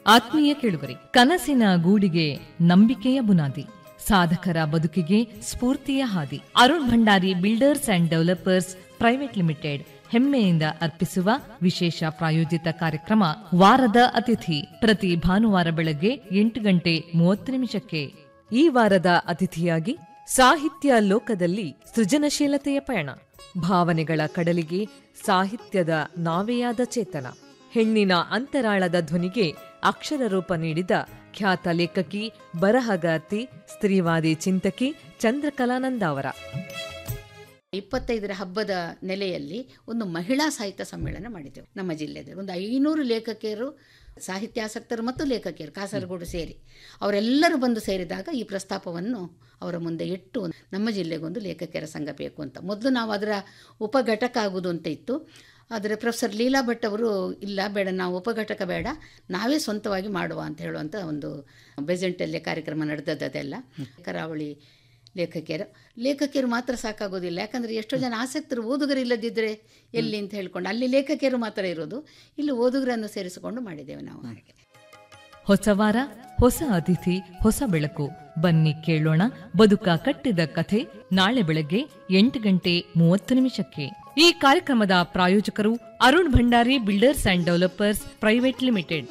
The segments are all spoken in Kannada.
ಆತ್ಮೀಯ ಕೇಳುಗರೆ ಕನಸಿನ ಗೂಡಿಗೆ ನಂಬಿಕೆಯ ಬುನಾದಿ ಸಾಧಕರ ಬದುಕಿಗೆ ಸ್ಫೂರ್ತಿಯ ಹಾದಿ Arun Bhandari builders and developers private limited ಹೆಮ್ಮೆಯಿಂದ ಅರ್ಪಿಸುವ ವಿಶೇಷ ಪ್ರಾಯೋಜಿತ ಕಾರ್ಯಕ್ರಮ ವಾರದ ಅತಿಥಿ ಪ್ರತಿ ಭಾನುವಾರ ಬೆಳಗ್ಗೆ ಎಂಟು ಗಂಟೆ ಮೂವತ್ತು ನಿಮಿಷಕ್ಕೆ ಈ ವಾರದ ಅತಿಥಿಯಾಗಿ ಸಾಹಿತ್ಯ ಲೋಕದಲ್ಲಿ ಸೃಜನಶೀಲತೆಯ ಪಯಣ ಭಾವನೆಗಳ ಕಡಲಿಗೆ ಸಾಹಿತ್ಯದ ನಾವೆಯಾದ ಚೇತನ ಹೆಣ್ಣಿನ ಅಂತರಾಳದ ಧ್ವನಿಗೆ ಅಕ್ಷರ ರೂಪ ನೀಡಿದ ಖ್ಯಾತ ಲೇಖಕಿ ಬರಹಗಾರ್ತಿ ಸ್ತ್ರೀವಾದಿ ಚಿಂತಕಿ ಚಂದ್ರಕಲಾನಂದ ಅವರ ಇಪ್ಪತ್ತೈದರ ಹಬ್ಬದ ನೆಲೆಯಲ್ಲಿ ಒಂದು ಮಹಿಳಾ ಸಾಹಿತ್ಯ ಸಮ್ಮೇಳನ ಮಾಡಿದ್ದೆವು ನಮ್ಮ ಜಿಲ್ಲೆಯಲ್ಲಿ ಒಂದು ಐನೂರು ಲೇಖಕಿಯರು ಸಾಹಿತ್ಯಾಸಕ್ತರು ಮತ್ತು ಲೇಖಕಿಯರು ಕಾಸರಗೋಡು ಸೇರಿ ಅವರೆಲ್ಲರೂ ಬಂದು ಸೇರಿದಾಗ ಈ ಪ್ರಸ್ತಾಪವನ್ನು ಅವರ ಮುಂದೆ ಇಟ್ಟು ನಮ್ಮ ಜಿಲ್ಲೆಗೊಂದು ಲೇಖಕಿಯರ ಸಂಘ ಬೇಕು ಅಂತ ಮೊದಲು ನಾವು ಅದರ ಉಪಘಟಕ ಆಗುವುದು ಅಂತ ಇತ್ತು ಆದರೆ ಪ್ರೊಫೆಸರ್ ಲೀಲಾ ಭಟ್ ಅವರು ಇಲ್ಲ ಬೇಡ ನಾವು ಉಪಘಟಕ ಬೇಡ ನಾವೇ ಸ್ವಂತವಾಗಿ ಮಾಡುವ ಅಂತ ಹೇಳುವಂಥ ಒಂದು ಬೆಜೆಂಟಲ್ಲಿ ಕಾರ್ಯಕ್ರಮ ನಡೆದದ್ದೆಲ್ಲ ಕರಾವಳಿ ಲೇಖಕಿಯರು ಲೇಖಕಿಯರು ಮಾತ್ರ ಸಾಕಾಗೋದಿಲ್ಲ ಯಾಕಂದರೆ ಎಷ್ಟೋ ಜನ ಆಸಕ್ತರು ಓದುಗರು ಇಲ್ಲದಿದ್ದರೆ ಎಲ್ಲಿ ಅಂತ ಹೇಳ್ಕೊಂಡು ಅಲ್ಲಿ ಲೇಖಕಿಯರು ಮಾತ್ರ ಇರೋದು ಇಲ್ಲಿ ಓದುಗರನ್ನು ಸೇರಿಸಿಕೊಂಡು ಮಾಡಿದ್ದೇವೆ ನಾವು ಹಾಗೆ ಹೊಸ ವಾರ ಹೊಸ ಅತಿಥಿ ಹೊಸ ಬೆಳಕು ಬನ್ನಿ ಕೇಳೋಣ ಬದುಕ ಕಟ್ಟಿದ ಕಥೆ ನಾಳೆ ಬೆಳಗ್ಗೆ ಎಂಟು ಗಂಟೆ ಮೂವತ್ತು ನಿಮಿಷಕ್ಕೆ ಈ ಕಾರ್ಯಕ್ರಮದ ಪ್ರಾಯೋಜಕರು Arun Bhandari builders and developers private limited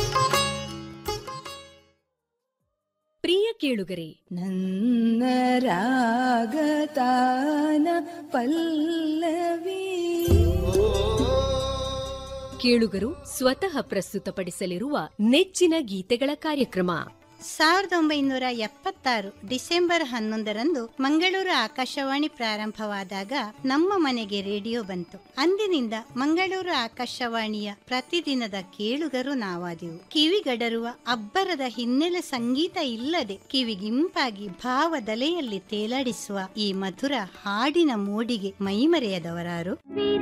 ಪ್ರಿಯ ಕೇಳುಗರೆ ನನ್ನ ರಾಗತಾನ ಪಲ್ಲವಿ ಕೇಳುಗರು ಸ್ವತಃ ಪ್ರಸ್ತುತಪಡಿಸಲಿರುವ ನೆಚ್ಚಿನ ಗೀತೆಗಳ ಕಾರ್ಯಕ್ರಮ ಸಾವಿರದ ಒಂಬೈನೂರ ಎಪ್ಪತ್ತಾರು ಡಿಸೆಂಬರ್ ಹನ್ನೊಂದರಂದು ಮಂಗಳೂರು ಆಕಾಶವಾಣಿ ಪ್ರಾರಂಭವಾದಾಗ ನಮ್ಮ ಮನೆಗೆ ರೇಡಿಯೋ ಬಂತು ಅಂದಿನಿಂದ ಮಂಗಳೂರು ಆಕಾಶವಾಣಿಯ ಪ್ರತಿದಿನದ ಕೇಳುಗರು ನಾವಾದೆವು ಕಿವಿಗಡರುವ ಅಬ್ಬರದ ಹಿನ್ನೆಲೆ ಸಂಗೀತ ಇಲ್ಲದೆ ಕಿವಿಗಿಂಪಾಗಿ ಭಾವದಲೆಯಲ್ಲಿ ತೇಲಾಡಿಸುವ ಈ ಮಧುರ ಹಾಡಿನ ಮೋಡಿಗೆ ಮೈಮರೆಯದವರಾರು